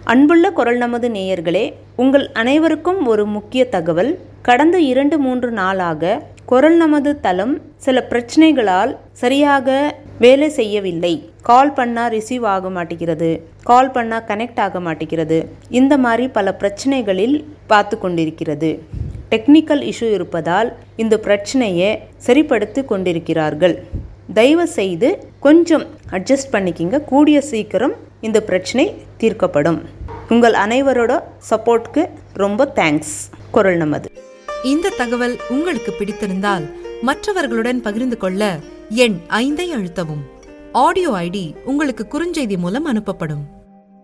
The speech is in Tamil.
அன்புள்ள குரல் நமது நேயர்களே உங்கள் அனைவருக்கும் ஒரு முக்கிய தகவல் கடந்த இரண்டு மூன்று நாளாக குரல் நமது தளம் சில பிரச்சனைகளால் சரியாக வேலை செய்யவில்லை கால் பண்ணா ரிசீவ் ஆக மாட்டேங்கிறது கால் பண்ணா கனெக்ட் ஆக மாட்டேங்கிறது இந்த மாதிரி பல பிரச்சனைகளில் பார்த்து கொண்டிருக்கிறது டெக்னிக்கல் இஷ்யூ இருப்பதால் இந்த பிரச்சனையை சரிப்படுத்தி கொண்டிருக்கிறார்கள் தயவு செய்து கொஞ்சம் அட்ஜஸ்ட் பண்ணிக்கிங்க கூடிய சீக்கிரம் இந்த பிரச்சனை தீர்க்கப்படும் உங்கள் அனைவரோட சப்போர்ட்க்கு ரொம்ப தேங்க்ஸ் குரல் நமது இந்த தகவல் உங்களுக்கு பிடித்திருந்தால் மற்றவர்களுடன் பகிர்ந்து கொள்ள எண் ஐந்தை அழுத்தவும் ஆடியோ ஐடி உங்களுக்கு குறுஞ்செய்தி மூலம் அனுப்பப்படும்